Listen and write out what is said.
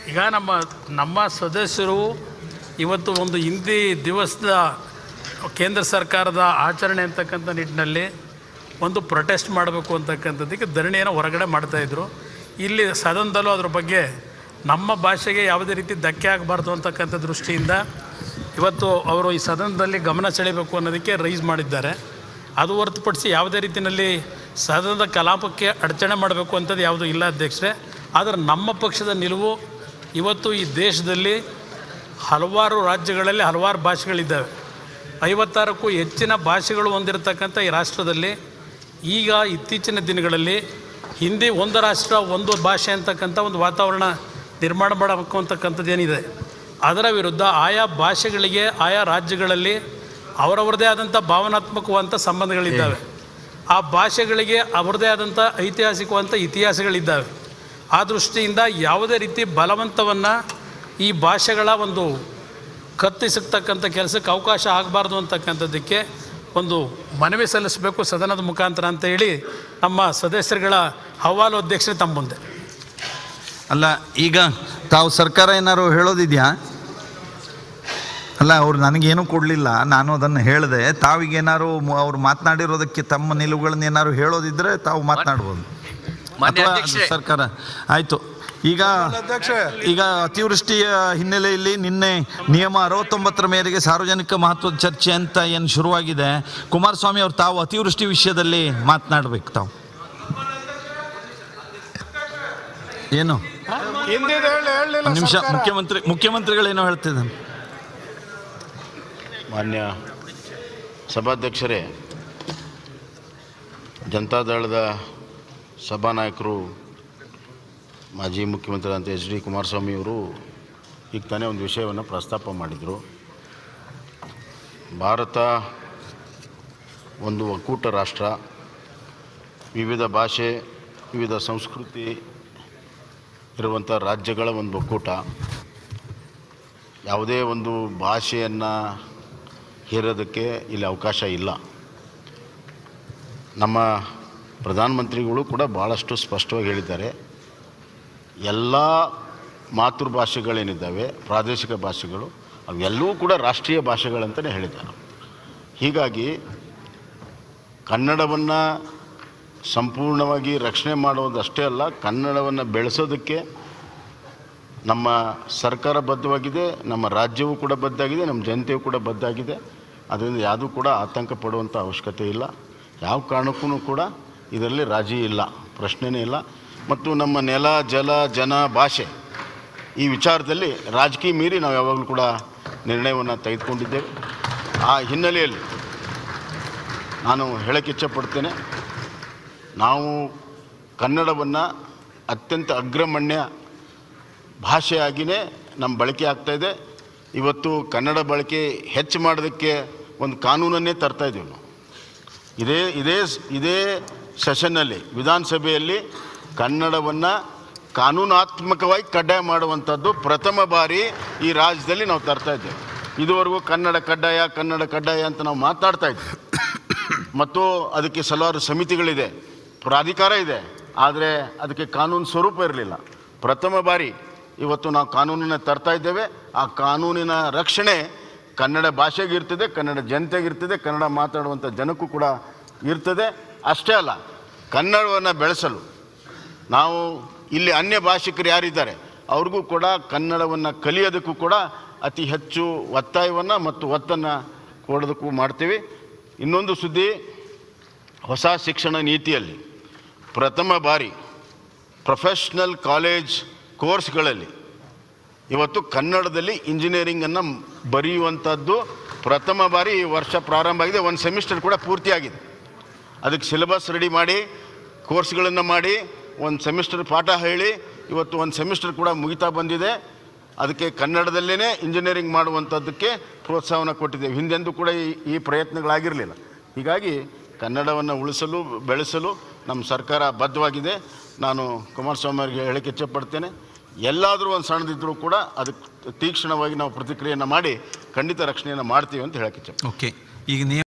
ಈಗ ನಮ್ಮ ನಮ್ಮ ಸದಸ್ಯರು ಇವತ್ತು ಒಂದು ಹಿಂದಿ ದಿವಸದ ಕೇಂದ್ರ ಸರ್ಕಾರದ ಆಚರಣೆ ಅಂತಕ್ಕಂಥ ನಿಟ್ಟಿನಲ್ಲಿ ಒಂದು ಪ್ರೊಟೆಸ್ಟ್ ಮಾಡಬೇಕು ಅಂತಕ್ಕಂಥದ್ದಕ್ಕೆ ಧರಣಿಯನ್ನು ಹೊರಗಡೆ ಮಾಡ್ತಾಯಿದ್ರು ಇಲ್ಲಿ ಸದನದಲ್ಲೂ ಅದ್ರ ಬಗ್ಗೆ ನಮ್ಮ ಭಾಷೆಗೆ ಯಾವುದೇ ರೀತಿ ಧಕ್ಕೆ ಆಗಬಾರ್ದು ಅಂತಕ್ಕಂಥ ದೃಷ್ಟಿಯಿಂದ ಇವತ್ತು ಅವರು ಈ ಸದನದಲ್ಲಿ ಗಮನ ಸೆಳೆಯಬೇಕು ಅನ್ನೋದಕ್ಕೆ ರೈಸ್ ಮಾಡಿದ್ದಾರೆ ಅದು ಹೊರತುಪಡಿಸಿ ಯಾವುದೇ ರೀತಿಯಲ್ಲಿ ಸದನದ ಕಲಾಪಕ್ಕೆ ಅಡಚಣೆ ಮಾಡಬೇಕು ಅಂಥದ್ದು ಯಾವುದೂ ಇಲ್ಲ ಅಧ್ಯಕ್ಷರೇ ಆದರೆ ನಮ್ಮ ಪಕ್ಷದ ನಿಲುವು ಇವತ್ತು ಈ ದೇಶದಲ್ಲಿ ಹಲವಾರು ರಾಜ್ಯಗಳಲ್ಲಿ ಹಲವಾರು ಭಾಷೆಗಳಿದ್ದಾವೆ ಐವತ್ತಾರಕ್ಕೂ ಹೆಚ್ಚಿನ ಭಾಷೆಗಳು ಹೊಂದಿರತಕ್ಕಂಥ ಈ ರಾಷ್ಟ್ರದಲ್ಲಿ ಈಗ ಇತ್ತೀಚಿನ ದಿನಗಳಲ್ಲಿ ಹಿಂದಿ ಒಂದು ರಾಷ್ಟ್ರ ಒಂದು ಭಾಷೆ ಅಂತಕ್ಕಂಥ ಒಂದು ವಾತಾವರಣ ನಿರ್ಮಾಣ ಮಾಡಬೇಕು ಅಂತಕ್ಕಂಥದ್ದು ಏನಿದೆ ಅದರ ವಿರುದ್ಧ ಆಯಾ ಭಾಷೆಗಳಿಗೆ ಆಯಾ ರಾಜ್ಯಗಳಲ್ಲಿ ಅವರವರದೇ ಆದಂಥ ಭಾವನಾತ್ಮಕವಂಥ ಸಂಬಂಧಗಳಿದ್ದಾವೆ ಆ ಭಾಷೆಗಳಿಗೆ ಅವರದೇ ಆದಂಥ ಐತಿಹಾಸಿಕವಂಥ ಇತಿಹಾಸಗಳಿದ್ದಾವೆ ಆ ದೃಷ್ಟಿಯಿಂದ ಯಾವುದೇ ರೀತಿ ಬಲವಂತವನ್ನು ಈ ಭಾಷೆಗಳ ಒಂದು ಕತ್ತಿಸತಕ್ಕಂಥ ಕೆಲಸಕ್ಕೆ ಅವಕಾಶ ಆಗಬಾರ್ದು ಅಂತಕ್ಕಂಥದ್ದಕ್ಕೆ ಒಂದು ಮನವಿ ಸಲ್ಲಿಸಬೇಕು ಸದನದ ಮುಖಾಂತರ ಅಂತ ಹೇಳಿ ನಮ್ಮ ಸದಸ್ಯರುಗಳ ಹವಾಲು ಅಧ್ಯಕ್ಷರೇ ತಮ್ಮ ಮುಂದೆ ಅಲ್ಲ ಈಗ ತಾವು ಸರ್ಕಾರ ಏನಾದ್ರು ಹೇಳೋದಿದೆಯಾ ಅಲ್ಲ ಅವ್ರು ನನಗೇನು ಕೊಡಲಿಲ್ಲ ನಾನು ಅದನ್ನು ಹೇಳಿದೆ ತಾವಿಗೇನಾದ್ರು ಮು- ಅವ್ರು ಮಾತನಾಡಿರೋದಕ್ಕೆ ತಮ್ಮ ನಿಲುವುಗಳನ್ನ ಏನಾದ್ರು ಹೇಳೋದಿದ್ರೆ ತಾವು ಮಾತನಾಡ್ಬೋದು ಮಾನ್ಯ ಅಥವಾ ಅಧ್ಯಕ್ಷರೇ. ಸರ್ಕಾರ ಆಯಿತು ಈಗ ಈಗ ಅತಿವೃಷ್ಟಿಯ ಹಿನ್ನೆಲೆಯಲ್ಲಿ ನಿನ್ನೆ ನಿಯಮ ಅರವತ್ತೊಂಬತ್ತರ ಮೇರೆಗೆ ಸಾರ್ವಜನಿಕ ಮಹತ್ವದ ಚರ್ಚೆ ಅಂತ ಏನು ಶುರುವಾಗಿದೆ ಕುಮಾರಸ್ವಾಮಿ ಅವ್ರು ತಾವು ಅತಿವೃಷ್ಟಿ ವಿಷಯದಲ್ಲಿ ಮಾತನಾಡ್ಬೇಕು ತಾವು ಏನು ಒಂದು ನಿಮಿಷ ಮುಖ್ಯಮಂತ್ರಿ ಮುಖ್ಯಮಂತ್ರಿಗಳೇನೋ ಹೇಳ್ತಿದ್ದಾರೆ ಮಾನ್ಯ ಸಭಾಧ್ಯಕ್ಷರೇ ಜನತಾದಳದ ಸಭಾನಾಯಕರು ಮಾಜಿ ಮುಖ್ಯಮಂತ್ರಿಯಾದಂಥ ಎಚ್ ಡಿ ಕುಮಾರಸ್ವಾಮಿಯವರು ಈಗ ತಾನೇ ಒಂದು ವಿಷಯವನ್ನು ಪ್ರಸ್ತಾಪ ಮಾಡಿದರು ಭಾರತ ಒಂದು ಒಕ್ಕೂಟ ರಾಷ್ಟ್ರ ವಿವಿಧ ಭಾಷೆ ವಿವಿಧ ಸಂಸ್ಕೃತಿ ಇರುವಂಥ ರಾಜ್ಯಗಳ ಒಂದು ಒಕ್ಕೂಟ ಯಾವುದೇ ಒಂದು ಭಾಷೆಯನ್ನು ಹೇರೋದಕ್ಕೆ ಇಲ್ಲಿ ಅವಕಾಶ ಇಲ್ಲ ನಮ್ಮ ಪ್ರಧಾನಮಂತ್ರಿಗಳು ಕೂಡ ಭಾಳಷ್ಟು ಸ್ಪಷ್ಟವಾಗಿ ಹೇಳಿದ್ದಾರೆ ಎಲ್ಲ ಮಾತೃಭಾಷೆಗಳೇನಿದ್ದಾವೆ ಪ್ರಾದೇಶಿಕ ಭಾಷೆಗಳು ಅವೆಲ್ಲವೂ ಕೂಡ ರಾಷ್ಟ್ರೀಯ ಭಾಷೆಗಳಂತಲೇ ಹೇಳಿದ್ದಾರೆ ಹೀಗಾಗಿ ಕನ್ನಡವನ್ನು ಸಂಪೂರ್ಣವಾಗಿ ರಕ್ಷಣೆ ಮಾಡೋದಷ್ಟೇ ಅಲ್ಲ ಕನ್ನಡವನ್ನು ಬೆಳೆಸೋದಕ್ಕೆ ನಮ್ಮ ಸರ್ಕಾರ ಬದ್ಧವಾಗಿದೆ ನಮ್ಮ ರಾಜ್ಯವೂ ಕೂಡ ಬದ್ಧಾಗಿದೆ ನಮ್ಮ ಜನತೆಯೂ ಕೂಡ ಬದ್ಧಾಗಿದೆ ಅದರಿಂದ ಯಾವುದೂ ಕೂಡ ಆತಂಕ ಪಡುವಂಥ ಅವಶ್ಯಕತೆ ಇಲ್ಲ ಯಾವ ಕಾರಣಕ್ಕೂ ಕೂಡ ಇದರಲ್ಲಿ ರಾಜಿ ಇಲ್ಲ ಪ್ರಶ್ನೆನೇ ಇಲ್ಲ ಮತ್ತು ನಮ್ಮ ನೆಲ ಜಲ ಜನ ಭಾಷೆ ಈ ವಿಚಾರದಲ್ಲಿ ರಾಜಕೀಯ ಮೀರಿ ನಾವು ಯಾವಾಗಲೂ ಕೂಡ ನಿರ್ಣಯವನ್ನು ತೆಗೆದುಕೊಂಡಿದ್ದೇವೆ ಆ ಹಿನ್ನೆಲೆಯಲ್ಲಿ ನಾನು ಹೇಳಕ್ಕೆ ಇಚ್ಛಪಡ್ತೇನೆ ನಾವು ಕನ್ನಡವನ್ನು ಅತ್ಯಂತ ಅಗ್ರಮಣ್ಯ ಭಾಷೆಯಾಗಿಯೇ ನಮ್ಮ ಬಳಕೆ ಆಗ್ತಾಯಿದೆ ಇವತ್ತು ಕನ್ನಡ ಬಳಕೆ ಹೆಚ್ಚು ಮಾಡೋದಕ್ಕೆ ಒಂದು ಕಾನೂನನ್ನೇ ತರ್ತಾ ಇದ್ದೀವಿ ನಾವು ಇದೇ ಇದೇ ಇದೇ ಸೆಷನ್ನಲ್ಲಿ ವಿಧಾನಸಭೆಯಲ್ಲಿ ಕನ್ನಡವನ್ನು ಕಾನೂನಾತ್ಮಕವಾಗಿ ಕಡ್ಡಾಯ ಮಾಡುವಂಥದ್ದು ಪ್ರಥಮ ಬಾರಿ ಈ ರಾಜ್ಯದಲ್ಲಿ ನಾವು ತರ್ತಾ ಇದ್ದೇವೆ ಇದುವರೆಗೂ ಕನ್ನಡ ಕಡ್ಡಾಯ ಕನ್ನಡ ಕಡ್ಡಾಯ ಅಂತ ನಾವು ಮಾತನಾಡ್ತಾ ಇದ್ವಿ ಮತ್ತು ಅದಕ್ಕೆ ಹಲವಾರು ಸಮಿತಿಗಳಿದೆ ಪ್ರಾಧಿಕಾರ ಇದೆ ಆದರೆ ಅದಕ್ಕೆ ಕಾನೂನು ಸ್ವರೂಪ ಇರಲಿಲ್ಲ ಪ್ರಥಮ ಬಾರಿ ಇವತ್ತು ನಾವು ಕಾನೂನನ್ನು ತರ್ತಾ ಇದ್ದೇವೆ ಆ ಕಾನೂನಿನ ರಕ್ಷಣೆ ಕನ್ನಡ ಭಾಷೆಗೆ ಇರ್ತದೆ ಕನ್ನಡ ಜನತೆಗೆ ಇರ್ತದೆ ಕನ್ನಡ ಮಾತಾಡುವಂಥ ಜನಕ್ಕೂ ಕೂಡ ಇರ್ತದೆ ಅಷ್ಟೇ ಅಲ್ಲ ಕನ್ನಡವನ್ನು ಬೆಳೆಸಲು ನಾವು ಇಲ್ಲಿ ಅನ್ಯ ಭಾಷಿಕರು ಯಾರಿದ್ದಾರೆ ಅವ್ರಿಗೂ ಕೂಡ ಕನ್ನಡವನ್ನು ಕಲಿಯೋದಕ್ಕೂ ಕೂಡ ಅತಿ ಹೆಚ್ಚು ಒತ್ತಾಯವನ್ನು ಮತ್ತು ಒತ್ತನ್ನು ಕೊಡೋದಕ್ಕೂ ಮಾಡ್ತೀವಿ ಇನ್ನೊಂದು ಸುದ್ದಿ ಹೊಸ ಶಿಕ್ಷಣ ನೀತಿಯಲ್ಲಿ ಪ್ರಥಮ ಬಾರಿ ಪ್ರೊಫೆಷ್ನಲ್ ಕಾಲೇಜ್ ಕೋರ್ಸ್ಗಳಲ್ಲಿ ಇವತ್ತು ಕನ್ನಡದಲ್ಲಿ ಇಂಜಿನಿಯರಿಂಗನ್ನು ಬರೆಯುವಂಥದ್ದು ಪ್ರಥಮ ಬಾರಿ ಈ ವರ್ಷ ಪ್ರಾರಂಭ ಆಗಿದೆ ಒಂದು ಸೆಮಿಸ್ಟರ್ ಕೂಡ ಪೂರ್ತಿಯಾಗಿದೆ ಅದಕ್ಕೆ ಸಿಲೆಬಸ್ ರೆಡಿ ಮಾಡಿ ಕೋರ್ಸ್ಗಳನ್ನು ಮಾಡಿ ಒಂದು ಸೆಮಿಸ್ಟರ್ ಪಾಠ ಹೇಳಿ ಇವತ್ತು ಒಂದು ಸೆಮಿಸ್ಟರ್ ಕೂಡ ಮುಗಿತಾ ಬಂದಿದೆ ಅದಕ್ಕೆ ಕನ್ನಡದಲ್ಲೇ ಇಂಜಿನಿಯರಿಂಗ್ ಮಾಡುವಂಥದ್ದಕ್ಕೆ ಪ್ರೋತ್ಸಾಹವನ್ನು ಕೊಟ್ಟಿದ್ದೇವೆ ಹಿಂದೆಂದೂ ಕೂಡ ಈ ಈ ಪ್ರಯತ್ನಗಳಾಗಿರಲಿಲ್ಲ ಹೀಗಾಗಿ ಕನ್ನಡವನ್ನು ಉಳಿಸಲು ಬೆಳೆಸಲು ನಮ್ಮ ಸರ್ಕಾರ ಬದ್ಧವಾಗಿದೆ ನಾನು ಕುಮಾರಸ್ವಾಮಿ ಅವರಿಗೆ ಹೇಳಕ್ಕೆ ಇಚ್ಛಪಡ್ತೇನೆ ಎಲ್ಲಾದರೂ ಒಂದು ಸಣ್ಣದಿದ್ದರೂ ಕೂಡ ಅದಕ್ಕೆ ತೀಕ್ಷ್ಣವಾಗಿ ನಾವು ಪ್ರತಿಕ್ರಿಯೆಯನ್ನು ಮಾಡಿ ಖಂಡಿತ ರಕ್ಷಣೆಯನ್ನು ಮಾಡ್ತೀವಿ ಅಂತ ಹೇಳಕ್ಕೆ ಇಚ್ಛೆ ಓಕೆ ಈಗ ನೀವು